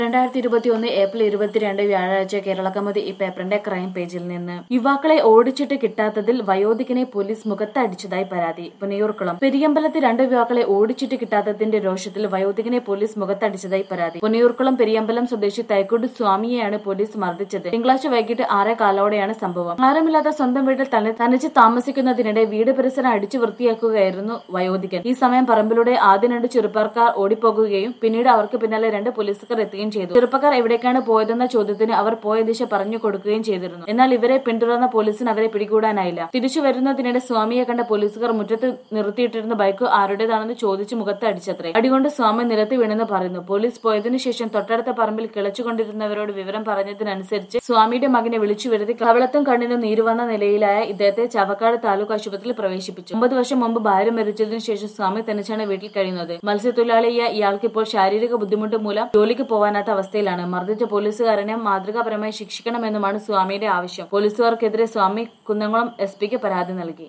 രണ്ടായിരത്തി ഇരുപത്തി ഒന്ന് ഏപ്രിൽ ഇരുപത്തിരണ്ട് വ്യാഴാഴ്ച കേരളകമതി ഈ പേപ്പറിന്റെ ക്രൈം പേജിൽ നിന്ന് യുവാക്കളെ ഓടിച്ചിട്ട് കിട്ടാത്തതിൽ വയോധികനെ പോലീസ് മുഖത്തടിച്ചതായി പരാതി പുനയൂർക്കുളം പെരിയമ്പലത്ത് രണ്ട് യുവാക്കളെ ഓടിച്ചിട്ട് കിട്ടാത്തതിന്റെ രോഷത്തിൽ വയോധികനെ പോലീസ് മുഖത്തടിച്ചതായി പരാതി പുനയൂർക്കുളം പെരിയമ്പലം സ്വദേശി തൈക്കോട് സ്വാമിയെയാണ് പോലീസ് മർദ്ദിച്ചത് തിങ്കളാഴ്ച വൈകിട്ട് ആറേ കാലോടെയാണ് സംഭവം ആരുമില്ലാത്ത സ്വന്തം വീട്ടിൽ തന്നെ തനിച്ച് താമസിക്കുന്നതിനിടെ വീട് പരിസരം അടിച്ചു വൃത്തിയാക്കുകയായിരുന്നു വയോധികൻ ഈ സമയം പറമ്പിലൂടെ ആദ്യം രണ്ട് ചെറുപ്പക്കാർ ഓടിപ്പോകുകയും പിന്നീട് അവർക്ക് പിന്നാലെ രണ്ട് പോലീസുകാർ എത്തുകയും ചെയ്തു ചെറുപ്പക്കാർ എവിടേക്കാണ് പോയതെന്ന ചോദ്യത്തിന് അവർ പോയ ദിശ പറഞ്ഞു കൊടുക്കുകയും ചെയ്തിരുന്നു എന്നാൽ ഇവരെ പിന്തുടർന്ന പോലീസിന് അവരെ പിടികൂടാനായില്ല തിരിച്ചു വരുന്നതിനിടെ സ്വാമിയെ കണ്ട പോലീസുകാർ മുറ്റത്ത് നിർത്തിയിട്ടിരുന്ന ബൈക്ക് ആരുടേതാണെന്ന് ചോദിച്ച് മുഖത്ത് അടിച്ചത്രേ അടികൊണ്ട് സ്വാമി നിലത്ത് വീണെന്ന് പറയുന്നു പോലീസ് പോയതിനു ശേഷം തൊട്ടടുത്ത പറമ്പിൽ കിളച്ചുകൊണ്ടിരുന്നവരോട് വിവരം പറഞ്ഞതിനനുസരിച്ച് സ്വാമിയുടെ മകനെ വിളിച്ചു വരുത്തി കവളത്തും കണ്ണിനും നീരുവന്ന നിലയിലായ ഇദ്ദേഹത്തെ ചവക്കാട് താലൂക്ക് ആശുപത്രിയിൽ പ്രവേശിപ്പിച്ചു ഒമ്പത് വർഷം മുമ്പ് ഭാര്യ മരിച്ചതിനു ശേഷം സ്വാമി തനിച്ചാണ് വീട്ടിൽ കഴിയുന്നത് മത്സ്യത്തൊഴിലാളിയായ ഇയാൾക്ക് ഇപ്പോൾ ശാരീരിക ബുദ്ധിമുട്ട് മൂലം ജോലിക്ക് പോവാനാത്ത അവസ്ഥയിലാണ് മർദ്ദിച്ച പോലീസുകാരനെ മാതൃകാപരമായി ശിക്ഷിക്കണമെന്നുമാണ് സ്വാമിയുടെ ആവശ്യം പോലീസുകാർക്കെതിരെ സ്വാമി കുന്നംകുളം എസ് പിക്ക് പരാതി നൽകി